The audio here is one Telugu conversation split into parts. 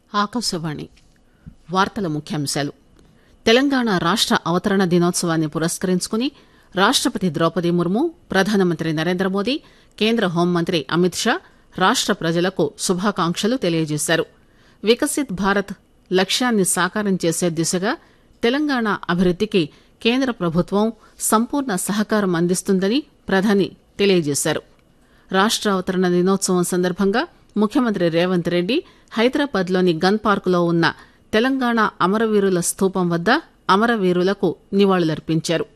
ఆకాశవాణి వార్తల ముఖ్యాంశాలు తెలంగాణ రాష్ట అవతరణ దినోత్సవాన్ని పురస్కరించుకుని రాష్టపతి ద్రౌపది ముర్ము ప్రధానమంత్రి నరేంద్ర మోదీ కేంద్ర హోంమంత్రి అమిత్ షా రాష్ట ప్రజలకు శుభాకాంక్షలు తెలియజేశారు వికసిత్ భారత్ లక్ష్యాన్ని సాకారం చేసే దిశగా తెలంగాణ అభివృద్దికి కేంద్ర ప్రభుత్వం సంపూర్ణ సహకారం అందిస్తుందని ప్రధాని తెలియజేశారు రాష్ట అవతరణ దినోత్సవం సందర్భంగా ముఖ్యమంత్రి రేవంత్ రెడ్డి హైదరాబాద్ లోని గన్ పార్కులో ఉన్న తెలంగాణ అమరవీరుల స్థూపం వద్ద అమరవీరులకు నివాళులర్పించారు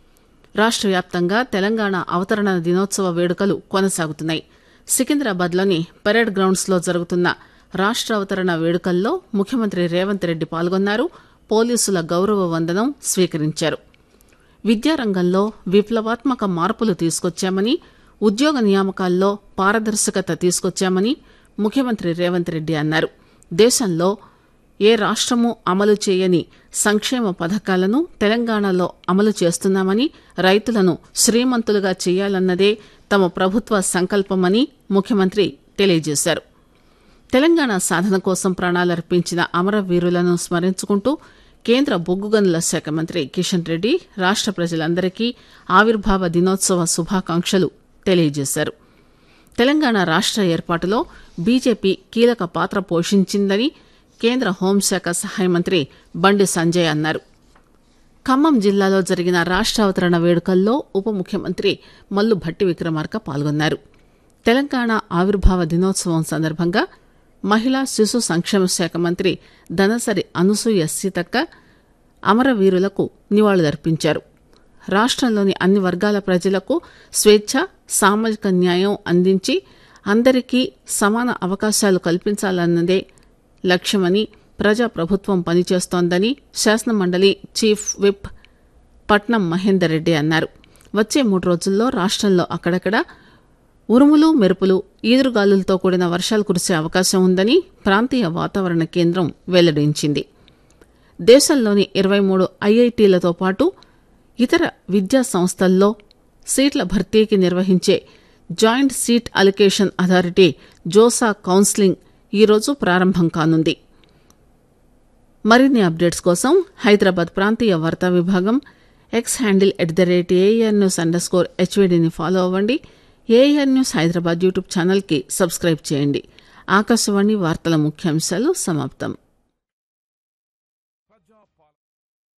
రాష్ట వ్యాప్తంగా తెలంగాణ అవతరణ దినోత్సవ వేడుకలు కొనసాగుతున్నాయి సికింద్రాబాద్ లోని పరేడ్ గ్రౌండ్స్ లో జరుగుతున్న రాష్ట అవతరణ వేడుకల్లో ముఖ్యమంత్రి రేవంత్ రెడ్డి పాల్గొన్నారు పోలీసుల గౌరవ వందనం స్వీకరించారు విద్యారంగంలో విప్లవాత్మక మార్పులు తీసుకొచ్చామని ఉద్యోగ నియామకాల్లో పారదర్శకత తీసుకొచ్చామని ముఖ్యమంత్రి రేవంత్ రెడ్డి అన్నారు దేశంలో ఏ రాష్టమూ అమలు చేయని సంక్షేమ పథకాలను తెలంగాణలో అమలు చేస్తున్నామని రైతులను శ్రీమంతులుగా చేయాలన్నదే తమ ప్రభుత్వ సంకల్పమని ముఖ్యమంత్రి తెలియజేశారు తెలంగాణ సాధన కోసం ప్రాణాలర్పించిన అమరవీరులను స్మరించుకుంటూ కేంద్ర బొగ్గు గనుల శాఖ మంత్రి కిషన్ రెడ్డి రాష్ట ప్రజలందరికీ ఆవిర్భావ దినోత్సవ శుభాకాంక్షలు తెలియజేశారు తెలంగాణ రాష్ట ఏర్పాటులో బీజేపీ కీలక పాత్ర పోషించిందని కేంద్ర హోంశాఖ సహాయ మంత్రి బండి సంజయ్ అన్నారు ఖమ్మం జిల్లాలో జరిగిన రాష్ట అవతరణ వేడుకల్లో ఉప ముఖ్యమంత్రి మల్లు భట్టి విక్రమార్క పాల్గొన్నారు తెలంగాణ ఆవిర్భావ దినోత్సవం సందర్భంగా మహిళా శిశు సంక్షేమ శాఖ మంత్రి దనసరి అనసూయ సీతక్క అమరవీరులకు నివాళులర్పించారు రాష్టంలోని అన్ని వర్గాల ప్రజలకు స్వేచ్ఛ సామాజిక న్యాయం అందించి అందరికీ సమాన అవకాశాలు కల్పించాలన్నదే లక్ష్యమని ప్రజాప్రభుత్వం పనిచేస్తోందని శాసనమండలి చీఫ్ విప్ పట్నం మహేందర్ రెడ్డి అన్నారు వచ్చే మూడు రోజుల్లో రాష్టంలో అక్కడక్కడ ఉరుములు మెరుపులు ఈదురుగాలులతో కూడిన వర్షాలు కురిసే అవకాశం ఉందని ప్రాంతీయ వాతావరణ కేంద్రం వెల్లడించింది దేశంలోని ఇరవై మూడు ఐఐటీలతో పాటు ఇతర విద్యా సంస్థల్లో సీట్ల భర్తీకి నిర్వహించే joint seat allocation authority JoSAA counselling ఈరోజు ప్రారంభం కానుంది మరిన్ని అప్డేట్స్ కోసం హైదరాబాద్ ప్రాంతీయ వార్తా విభాగం X handle at the rate AIR news under score హెచ్వీడీని ఫాలో అవ్వండి ఏఆర్ న్యూస్ హైదరాబాద్ యూట్యూబ్ ఛానల్కి సబ్స్క్రైబ్ చేయండి ఆకాశవాణి వార్తల ముఖ్యాంశాలు సమాప్తం